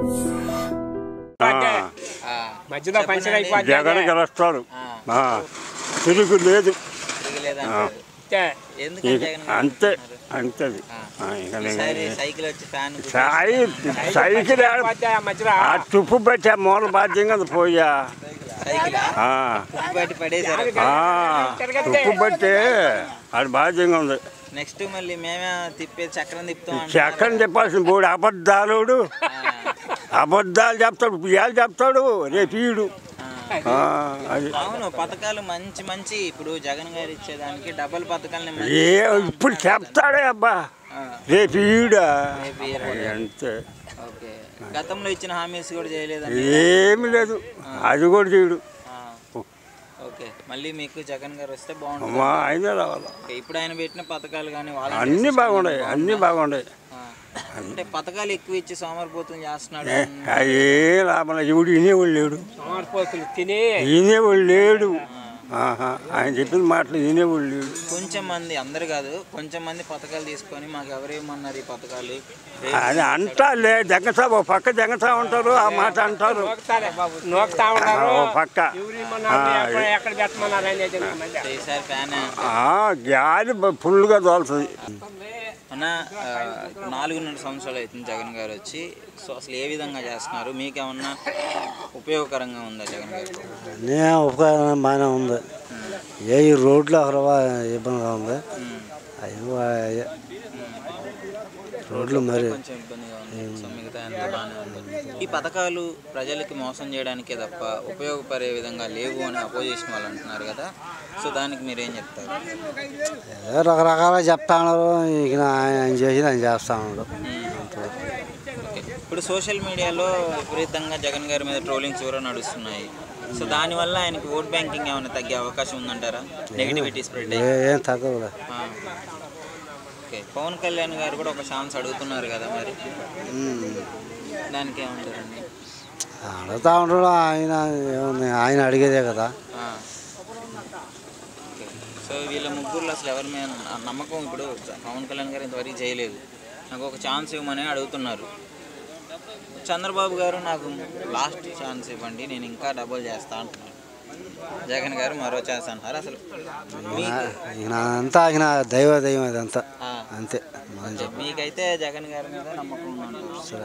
అంటే ఆ, మధ్యలో పంచర్ అయిపోద్ది జగన్ గెలుస్తాడు ఆ, ఆ, తిరుగు లేదు తిరగలేదంటారు. అంతే. ఎందుకని ఇక జగన్ గారు అంతే అంటున్నారు? అంతది ఆ. ఆ, ఇక నేను- ఈసారి సైకిల్ వచ్చి ఫ్యాన్ సాయి సైకిల్ ఆడ- అయిపోద్ది ఆ మధ్యలో ఆ తుప్పు పెట్టి ఆ మూల బాధ్యంగా అది పోయా సైకిల్ ఆ, బయట పడేశారు ఆ, తుప్పు పెట్టి అది బాధ్యంగా ఉంది నెక్స్ట్ మళ్ళీ మేమే తిప్పే చక్రం తిప్పుతాం అంటున్నారు. చక్కని చెప్పాల్సిన బోడు అబద్ధాలుడు ఆ, అబద్ధాలు చెప్తాడు ఇవాళ చెప్తాడు రేపు ఈడు ఆ. ఆ, అది అవును పథకాలు మంచి మంచి ఇప్పుడు జగన్ గారు ఇచ్చేదానికి డబల్ పథకాలని మంచి- ఏ ఇప్పుడు చెప్తాడే అబ్బా ఆ, రేపు ఈడా రేపు ఈయన. అంతే ఓకే గతంలో ఇచ్చిన హామీస్ కూడా చేయలేదండి ఏమి లేదు అది కూడా చేయడు ఆ, ఓకే మళ్ళీ మీకు జగన్ గారు వస్తే బాగుంటుంది అమ్మా ఆయనే రావాలి ఓకే, ఇప్పుడు ఆయన పెట్టిన పథకాలు కానీ వాళ్ళ అన్నీ బాగున్నాయి అన్నీ బాగున్నాయి అంటే పథకాలు ఎక్కువ ఇచ్చి సోమరిపోతం చేస్తున్నాడు అయ్యే లాభం ఎవడు వినేవాడు లేడు సోమరిపోతులు తిని వినేవాడు లేడు ఆహా ఆయన చెప్పిన మాటలు వినేవాడు లేడు కొంచెం మంది అందరు కాదు కొంచెం మంది పథకాలు తీసుకొని మాకు ఎవరేమన్నారు ఈ పథకాలు రేపు అది అంటారులే జగసా ఓ పక్క జగసా ఉంటారు ఆ మాట అంటారు నోకుతారే బాబు నోకుతా ఉన్నారు ఓ పక్క ఎవరు ఇమ్మన్నారు ఎక్కడ ఎక్కడ పెట్టమన్నారు అనేది మధ్య ఈసారి ఫ్యాన్ ఆ, గాలి బ- ఫుల్గా తోలుతుంది అన్న ఆ, నాలుగున్నర సంవత్సరాలు అవుతుంది జగన్ గారు వచ్చి సో అసలు ఏ విధంగా చేస్తున్నారు మీకేమన్నా ఉపయోగకరంగా ఉందా జగన్ గారు అన్నీ ఉపకారం బాగానే ఉంది ఏ ఈ రోడ్లు అక్కడ ఇబ్బందిగా ఉంది ఉమ్. అవి వా- రోడ్లు మరి కొంచెం ఇబ్బందిగా ఉంది సో మిగతా అంతా బాగానే ఉంది ఈ పథకాలు ప్రజలకి మోసం చేయడానికే తప్ప ఉపయోగపడే విధంగా లేవు అని అపోజిషన్ వాళ్ళు అంటున్నారు కదా సో దానికి మీరేం చెప్తారు ఏదో రకరకాలుగా చెప్తా ఉన్నారు ఇక ఆయన చేసి ఆయన చేస్తా ఉన్నాడు ఓకే. ఇప్పుడు సోషల్ మీడియాలో విపరీతంగా జగన్ గారి మీద ట్రోలింగ్స్ కూడా నడుస్తున్నాయి సో దానివల్ల ఆయనకి ఓట్ బ్యాంకింగ్ ఏమైనా తగ్గే అవకాశం ఉందంటారా నెగిటివిటీ స్ప్రెడ్ అయ్యి ఏ- ఏం తగ్గదులే ఆ. ఓకే పవన్ కళ్యాణ్ గారు కూడా ఒక ఛాన్స్ అడుగుతున్నారు కదా మరి దానికి ఏమంటారండి అడుగుతా ఉంటాడు ఆయన ఏముంది ఆయన అడిగేదే కదా ఆ. ఓకే. సో వీళ్ళ ముగ్గురులో అసలు ఎవరి మీద ఆ నమ్మకం ఇప్పుడు పవన్ కళ్యాణ్ గారు ఇంతవరకు చేయలేదు నాకు ఒక ఛాన్స్ ఇవ్వమని అడుగుతున్నారు చంద్రబాబు గారు నాకు లాస్ట్ ఛాన్స్ ఇవ్వండి నేను ఇంకా డబుల్ చేస్తా అంటున్నారు జగన్ గారు మరో ఛాన్స్ అంటున్నారు అసలు మీకు ఈయన అంతా ఈయన దైవ దైవం అదంతా ఆ, అంతే మనం చెప్ప మీకైతే జగన్ గారి మీద నమ్మకం ఉందంటారు సరే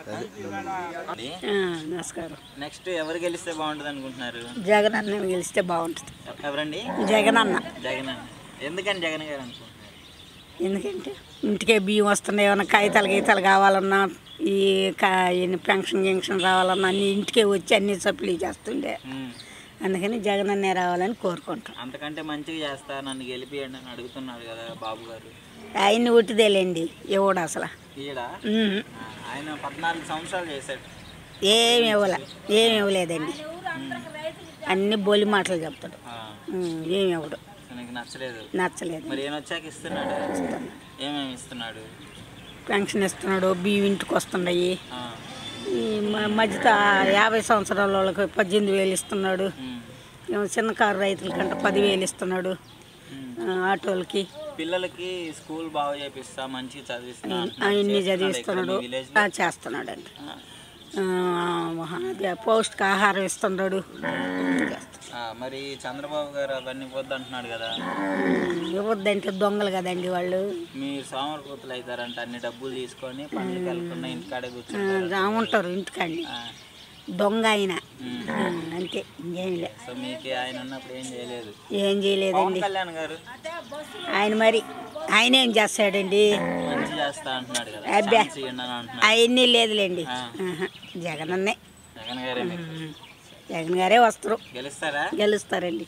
అది నమస్కారం నెక్స్ట్ ఎవరు గెలిస్తే బాగుంటుంది అనుకుంటున్నారు జగన్ అన్న గెలిస్తే బాగుంటుంది ఎవరండి జగన్ అన్న జగన్ అన్న. ఎందుకని జగన్ గారు అనుకుంటున్నారు ఎందుకంటే ఇంటికే బియ్యం వస్తున్నాయి ఏమైనా కాగితాలు గీతాలు కావాలన్నా ఈ కా ఈ పెన్షన్ గిన్షన్ రావాలన్నా అన్ని ఇంటికే వచ్చి అన్ని సప్లై చేస్తుండే ఉమ్. అందుకని జగన్ అన్నే రావాలని కోరుకుంటాం అంతకంటే మంచిగా చేస్తా నన్ను గెలిపియండి అని అడుగుతున్నాడు కదా బాబు గారు ఆయన్ని ఉట్టిదేలేండి ఎవడు అసలు ఈడ ఉమ్. ఆ, ఆయన పద్నాలుగు సంవత్సరాలు చేశాడు ఏమి ఇవ్వలే ఏమి ఇవ్వలేదండి అన్ని బొలి మాటలు చెప్తాడు ఆ, ఉమ్, ఏమి ఇవ్వడు సో నీకు నచ్చలేదు నచ్చలేదు మరి ఈయన వచ్చాక ఇస్తున్నాడు ఏమేమి ఇస్తున్నాడు పెన్షన్ ఇస్తున్నాడు బియ్యం ఇంటికి వస్తున్నాయి ఆ, ఈ మ- మధ్యతో ఆ యాభై సంవత్సరాల వాళ్ళకి పద్దెనిమిది వేలు ఇస్తున్నాడు ఉమ్, ఏమో చిన్న కారు రైతుల కంటే పదివేలు ఇస్తున్నాడు ఉమ్. ఆ, ఆటోలకి పిల్లలకి స్కూల్ బాగా చేపిస్తా మంచిగా చదివిస్తా అవన్నీ చదివిస్తున్నాడు విలేజ్ ఆ, చేస్తున్నాడండి ఆ, అదే పౌష్టికాహారం ఇస్తున్నాడు చేస్తున్నాడు. మరి చంద్రబాబు గారు అవన్నీ వద్దు అంటున్నాడు కదా ఇవ్వద్దంటే దొంగలు కదండి వాళ్ళు మీరు సోమరిపోతులు అవుతారంట అన్ని డబ్బులు తీసుకొని పనులకు వెళ్ళకుండా ఇంటికాడే ఆ, కూర్చుంటారు రా ఉంటారు ఇంటికండి ఆ, దొంగ ఆయన ఉమ్. ఉమ్, అంతే ఇంకేం లే సో మీకు ఆయన ఉన్నప్పుడు ఏం చేయలేదు ఏం పవన్ చేయలేదండి కళ్యాణ్ గారు ఆయన మరి ఆయన ఏం చేస్తాడండి మంచి చేస్తా అంటున్నాడు కదా అబ్బే. ఛాన్స్ ఇవ్వండి అని అంటున్నాడు అవన్నీ లేదులేండి ఆ. ఆహా. జగన్ అన్నే జగన్ గారే మీకు. జగన్ గారే వస్తారు గెలుస్తారా గెలుస్తారండి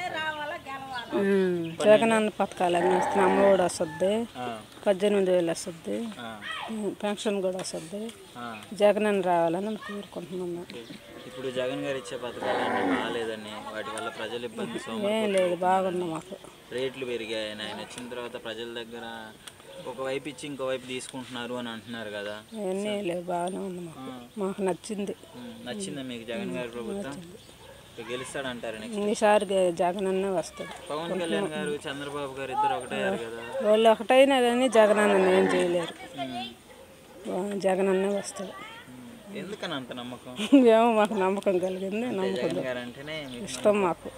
జగనన్న పథకాలన్నీ వస్తున్నాయి అమ్మఒడి వస్తుంది ఆ, పద్దెనిమిది వేలు వస్తుంది ఆ, పెన్షన్ కూడా వస్తుంది ఆ. జగనన్న రావాలని కోరుకుంటున్నాం ఇప్పుడు జగన్ గారు ఇచ్చే పథకాలన్నీ బాగాలేదని వాటి వల్ల ప్రజలు ఇబ్బంది సోమ ఏం లేదు బాగుంది మాకు రేట్లు పెరిగాయని ఆయన వచ్చిన తర్వాత ప్రజల దగ్గర ఒకవైపు ఇచ్చి ఇంకోవైపు తీసుకుంటున్నారు అని అంటున్నారు కదా అవన్నీ లేవు బాగానే ఉంది మాకు మాకు నచ్చింది ఉమ్, నచ్చిందా మీకు జగన్ గారి ప్రభుత్వం ఇప్పుడు గెలుస్తాడంటారు నెక్స్ట్ ఈసారి జగనన్నే వస్తాడు పవన్ కళ్యాణ్ గారు చంద్రబాబు గారు ఇద్దరు ఒకటయ్యారు కదా వాళ్ళు ఒకటైనా కానీ జగనన్న ఏం చేయలేరు ఉమ్. వా- జగనన్నే వస్తాడు ఎందుకని అంత నమ్మకం ఏమో మాకు నమ్మకం కలిగింది నమ్మకం జగన్ గారు అంటేనే మీకు ఇష్టం మాకు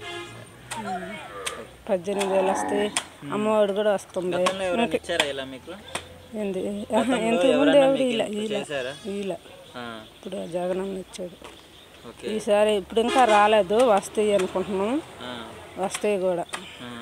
పద్దెనిమిది వేలు వస్తాయి అమ్మఒడి కూడా వస్తుంది గతంలో ఎవరైనా ఇచ్చారా ఇలా మీకు ఏంది గతంలో ఇంతకుముందు ఎవరన్నా ఎవరు మీకు ఇలా ఇంత ఇలా చేశారా ఇలా ఆ, ఇప్పుడు జగనన్న ఇచ్చాడు ఓకే ఈసారి ఇప్పుడు ఇంకా రాలేదు వస్తాయి అనుకుంటున్నాం ఆ, వస్తాయి కూడా ఆ.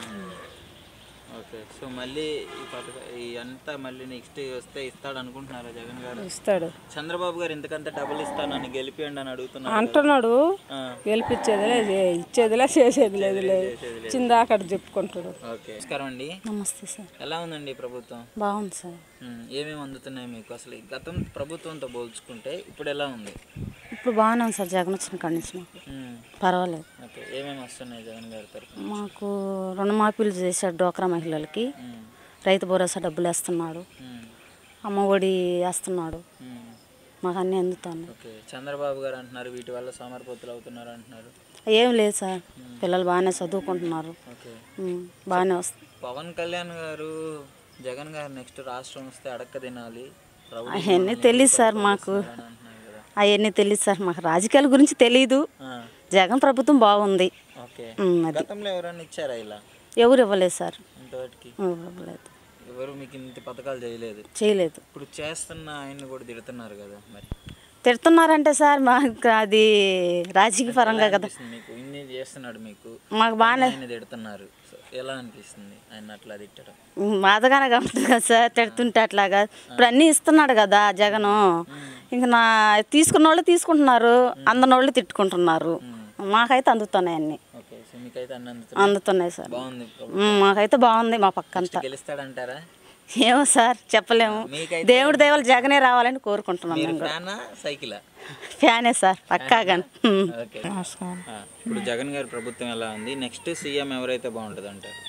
ఓకే సో మళ్ళీ ఈ పథక ఈ అంతా మళ్ళీ నెక్స్ట్ వస్తే ఇస్తాడు అనుకుంటున్నారా జగన్ గారు ఇస్తాడు చంద్రబాబు గారు ఇంతకంత డబ్బులు ఇస్తానని గెలిపియండి అని అడుగుతున్నారు కదా. అంటున్నాడు ఆ, గెలిపించేదిలే చే- ఇచ్చేదిలే చేసేది లేదు లేదు చిందాక అక్కడ చెప్పుకుంటాడు ఓకే నమస్కారం అండి నమస్తే సార్ ఎలా ఉందండి ఈ ప్రభుత్వం బాగుంది సార్ ఉమ్, ఏమేమి అందుతున్నాయి మీకు అసలు ఈ గతం ప్రభుత్వంతో పోల్చుకుంటే ఇప్పుడు ఎలా ఉంది ఇప్పుడు బాగానే ఉంది సార్ జగన్ వచ్చిన కాడి నుంచి మాకు ఉమ్, పర్వాలేదు ఓకే ఏమేమి వస్తున్నాయి జగన్ గారి తరఫున మాకు రుణమాఫీలు చేశాడు డోక్రా మహిళలకి ఉమ్, రైతు భరోసా డబ్బులు వేస్తున్నాడు ఉమ్, అమ్మ ఒడి వేస్తున్నాడు ఉమ్. మాకు అన్నీ అందుతున్నాయి ఓకే చంద్రబాబు గారు అంటున్నారు వీటి వల్ల సోమరిపోతులు అవుతున్నారు అంటున్నారు ఏం లేదు సార్ పిల్లలు బాగానే చదువుకుంటున్నారు ఓకే ఉమ్, బాగానే వస్తుంది పవన్ కళ్యాణ్ గారు జగన్ గారు నెక్స్ట్ రాష్ట్రం వస్తే అడక్క తినాలి రౌడీ అవన్నీ తెలియదు సార్ మాకు అని అంటున్నారు కదా అవన్నీ తెలియదు సార్ మాకు రాజకీయాల గురించి తెలియదు ఆ, జగన్ ప్రభుత్వం బాగుంది ఓకే ఉమ్, అది గతంలో ఎవరైనా ఇచ్చారా ఇలా ఎవరు ఇవ్వలేదు సార్ ఇంతవరకు ఎవరు ఇవ్వలేదు ఎవరు మీకు ఇంత పథకాలు చేయలేదు చేయలేదు ఇప్పుడు చేస్తున్న ఆయన్ని కూడా తిడుతున్నారు కదా మరి తిడుతున్నారంటే సార్ మాకు అది రాజకీయ పరంగా కదా అనిపిస్తుంది మీకు ఇన్ని చేస్తున్నాడు మీకు మాకు బాగానే ఆయన తిడుతున్నారు సో ఎలా అనిపిస్తుంది ఆయన అట్లా తిట్టడం బాధగానే ఉంటుంది కదా సార్ తిడుతుంటే అట్లాగా ఇప్పుడు అన్నీ ఇస్తున్నాడు కదా జగను ఇంక నా తీసుకున్న వాళ్ళు తీసుకుంటున్నారు అందని వాళ్ళు తిట్టుకుంటున్నారు మాకైతే అందుతున్నాయి అన్నీ ఓకే సో మీకైతే అన్ని అందుతున్నాయి అందుతున్నాయి సార్ బాగుంది ప్రభుత్వం. ఉమ్, మాకైతే బాగుంది మా పక్కంతా గెలుస్తాడంటారా ఏమో సార్ చెప్పలేము మీకైతే- దేవుడి దేవాలు జగనే రావాలని కోరుకుంటున్నాం మీరు మేము కూడా ఫ్యానా సైకిలా ఫ్యానే సార్ పక్కాగా ఉమ్. ఓకే ఆ, ఇప్పుడు జగన్ గారి ప్రభుత్వం ఎలా ఉంది నెక్స్ట్ సీఎం ఎవరైతే బాగుంటుంది అంటారు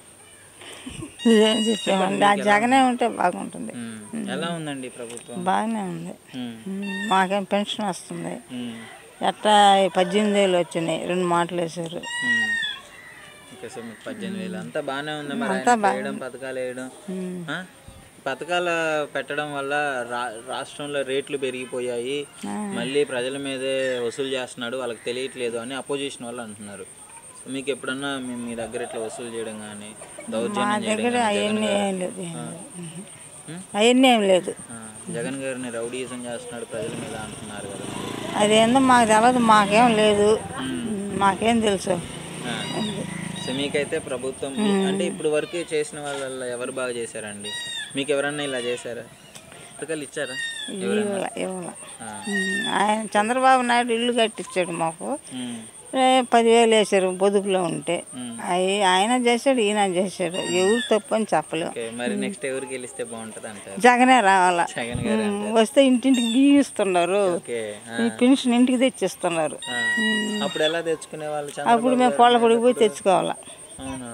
ఏం చెప్పామండి ఆ జగనే ఉంటే బాగుంటుంది ఉమ్, ఎలా ఉందండి ఈ ప్రభుత్వం బాగానే ఉంది ఉమ్, ఉమ్, మాకేం పెన్షన్ వస్తుంది ఉమ్, ఎట్టా ఈ పద్దెనిమిది వేలు వచ్చినాయి రెండు మాటలు వేసారు ఉమ్. ఓకే సో మీకు పద్దెనిమిది వేలు అంతా బాగానే ఉంది మరి ఆయన వేయడం పథకాలు వేయడం ఆ? పథకాలు పెట్టడం వల్ల రా రాష్ట్రంలో రేట్లు పెరిగిపోయాయి మళ్ళీ ప్రజల మీదే వసూలు చేస్తున్నాడు వాళ్ళకి తెలియట్లేదు అని అపోజిషన్ వాళ్ళు అంటున్నారు సో మీకు ఎప్పుడన్నా మీ మీ దగ్గర ఇట్లా వసూలు చేయడం కానీ దౌర్జన్యం చేయడం దగ్గర గానీ జగన్ అవన్నీ గారు- ఏం లేదు ఏం లేదు. అవన్నీ ఏం లేదు ఆ, జగన్ గారిని రౌడీజం చేస్తున్నాడు ప్రజల మీద అంటున్నారు కదా మరి. అదేందో మాకు తెలియదు మాకేం లేదు మాకేం తెలుసు ఆ. సో మీకైతే ప్రభుత్వం అంటే ఇప్పుడు వరకు చేసిన వాళ్ళ ఎవరు బాగా చేశారండి మీకు ఎవరన్నా ఇలా చేశారా పథకాలు ఇచ్చారా ఎవరన్నా ఇవ్వాల ఇవ్వాల ఆ. ఉమ్, ఆయన చంద్రబాబు నాయుడు ఇల్లు కట్టించాడు మాకు ఉమ్, ఏ, పదివేలు వేసారు పొదుపులో ఉంటే ఉమ్. అవి ఆయన చేశాడు ఈయన చేశాడు ఎవరు తప్పు అని చెప్పలేము ఓకే మరి నెక్స్ట్ ఎవరికి గెలిస్తే బాగుంటుంది అంటారు జగనే రావాలా జగన్ గారు ఉమ్, వస్తే ఇంటింటికి బియ్యం ఇస్తున్నారు ఓకే ఆ, ఈ పెన్షన్ ఇంటికి తెచ్చిస్తున్నారు ఆ. అప్పుడు ఎలా తెచ్చుకునే వాళ్ళు అప్పుడు చంద్రబాబు మేము కోళ్ళ పొడికి పోయి తెచ్చుకోవాలా అవునా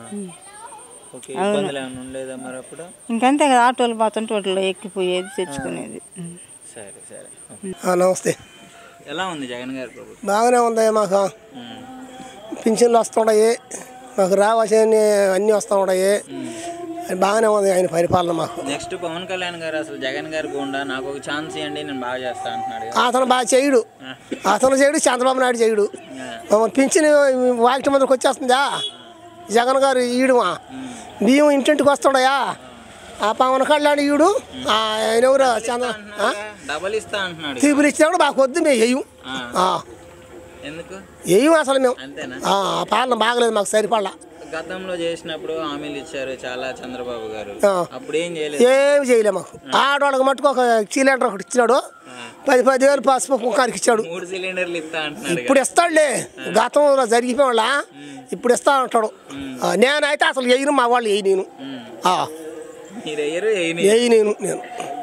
ఓకే ఇబ్బందులు ఏమైనా ఉండలేదా మరి అప్పుడు ఇంకంతే కదా ఆటోలు పోతుంటే వాటిలో ఎక్కిపోయేది తెచ్చుకునేది ఉమ్. సరే సరే నమస్తే ఎలా ఉంది జగన్ గారి ప్రభుత్వం బాగానే ఉంది మాకు ఉమ్, పింఛన్లు వస్తున్నాయి మాకు రావాల్సిన అన్నీ వస్తూ ఉన్నాయి అది బాగానే ఉంది ఆయన పరిపాలన మాకు నెక్స్ట్ పవన్ కళ్యాణ్ గారు అసలు జగన్ గారి గుండా నాకు ఒక ఛాన్స్ ఇవ్వండి నేను బాగా చేస్తా అంటున్నాడు కదా. అతను బాగా చేయడు అతను చేయడు చంద్రబాబు నాయుడు చేయడు మమ్మల్ని పింఛన్ వాకిటి ముందుకు వచ్చేస్తుందా జగన్ గారు ఈడుమా బియ్యం ఇంటింటికి వస్తున్నాయా ఆ పవన్ కళ్యాణ్ ఈడు ఆ ఆయన ఎవరు చంద్ర ఆ? డబల్ ఇస్తా అంటున్నాడు తీపులు ఇచ్చినప్పుడు మాకు వద్దు మేము వేయం ఆ. ఎందుకు వేయం అసలు మేము అంతేనా ఆ ఆ పాలన బాగలేదు మాకు సరిపడ గతంలో చేసినప్పుడు హామీలు ఇచ్చారు చాలా చంద్రబాబు గారు ఆ. అప్పుడు ఏం చేయలేదు ఏమి చేయలే మాకు ఆడవాళ్ళకి మట్టుకు ఒక సిలిండర్ ఒకటి ఇచ్చినాడు పది పదివేలు పసుపు కుంకానికి ఇచ్చాడు మూడు సిలిండర్లు ఇస్తా అంటున్నాడు ఇప్పుడు ఇస్తాడులే గతంలో జరిగిపోయిన వాళ్ళ ఇప్పుడు ఇస్తా అంటాడు ఆ, నేనైతే అసలు వేయను మా వాళ్ళు వేయి నేను ఆ, మీరు ఎయ్యరు వేయని వేయి నేను నేను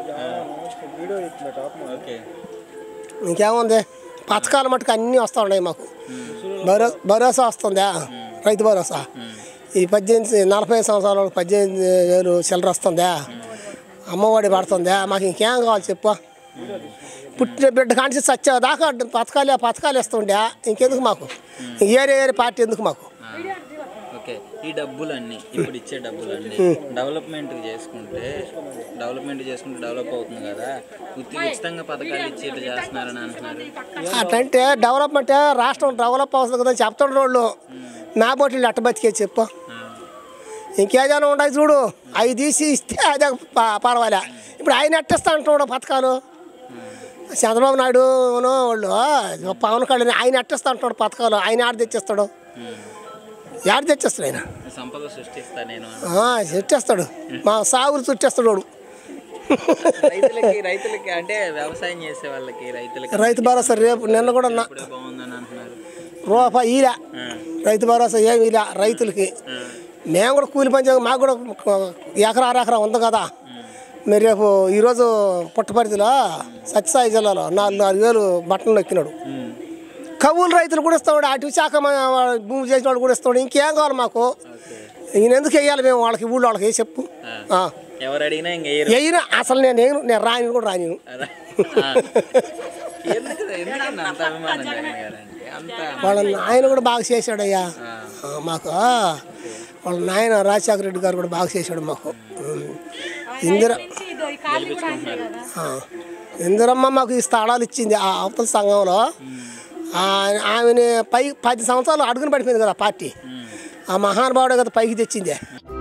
ఓకే ఇంకేముంది పథకాలు మట్టుకు అన్నీ వస్తూ ఉన్నాయి మాకు భరో భరోసా వస్తుందా రైతు భరోసా ఈ పద్దెనిమిది నలభై సంవత్సరాల వాళ్ళకి పద్దెనిమిది వేలు చిల్లర వస్తుందా అమ్మఒడి పడుతుందా మాకు ఇంకేం కావాలి చెప్పు పుట్టిన బిడ్డ కాంచి చచ్చేదాకా పథకాలు పథకాలు ఇస్తుండే ఇంకెందుకు మాకు ఏరే ఏరే పార్టీ ఎందుకు మాకు ఓకే ఈ డబ్బులన్నీ ఇప్పుడు ఇచ్చే డబ్బులన్నీ డెవలప్మెంట్ చేసుకుంటే డెవలప్మెంట్ చేసుకుంటే డెవలప్ అవుతుంది కదా ఉత్తి ఉచితంగా పథకాలు ఇచ్చి ఇట్లా చేస్తున్నారని అంటున్నారు అట్లంటే డెవలప్మెంట్ రాష్ట్రం డెవలప్ అవుతుంది కదా అని చెప్తుండ్రు వాళ్ళు నా బొట్లు అట్ట బతికే చెప్పు ఇంకేదైనా ఉండదు చూడు అవి తీసి ఇస్తే అదే ప- పర్వాలే ఇప్పుడు ఆయన ఎట్టిస్తా అంటున్నాడు పథకాలు చంద్రబాబు నాయుడు వాళ్ళు పవన్ కళ్యాణ్ ఆయన ఎట్టిస్తా అంటున్నాడు పథకాలు ఆయన ఆడ తెచ్చేస్తాడు ఆడ తెచ్చేస్తాడు ఆయన సంపద సృష్టిస్తా నేను ఆ, తెచ్చేస్తాడు మా సాగులు చుట్టేస్తాడు వాడు రైతులకి రైతులకి అంటే వ్యవసాయం చేసే వాళ్ళకి రైతులకి రైతు భరోసా రేపు నిన్న కూడా నా ఇప్పుడే బాగుందని అంటున్నారు రూపాయి ఈలా రైతు భరోసా ఏమి ఇలా రైతులకి మేము కూడా కూలి పని చేయ- మాకు కూడా ఎకరా అరెకరా ఉంది కదా మరి రేపు ఈరోజు పుట్టపరిధిలో సత్యసాయి జిల్లాలో నాలుగు నాలుగు వేలు బట్టలు ఎక్కినాడు కవులు రైతులు కూడా ఇస్తాడు అటు శాఖ మ- భూమి చేసిన వాళ్ళు కూడా ఇస్తాడు ఇంకేం కావాలి మాకు ఈయన ఎందుకు వేయాలి మేము వాళ్ళకి ఊళ్ళో వాళ్ళకి ఏ చెప్పు ఆ. ఎవరు అడిగినా ఇంక వేయరు వేయను అసలు నేను నేను నేను రాని కూడా రాని అదా? ఆ. ఎందుకు ఎందుకండి అంత అభిమానం జగన్ గారంటే అంత వాళ్ళ నాయన కూడా బాగా చేశాడయ్యా ఆ, మాకు వాళ్ళ నాయన రాజశేఖర రెడ్డి గారు కూడా బాగా చేశాడు మాకు ఉమ్. ఇందిర ఆ, ఇందిరమ్మ మాకు ఈ స్థలాలు ఇచ్చింది ఆ అవతల సంఘంలో ఆ- ఆమెని పై పది సంవత్సరాలు అడుగున పడిపోయింది కదా పార్టీ ఆ మహానుభావుడే కదా పైకి తెచ్చింది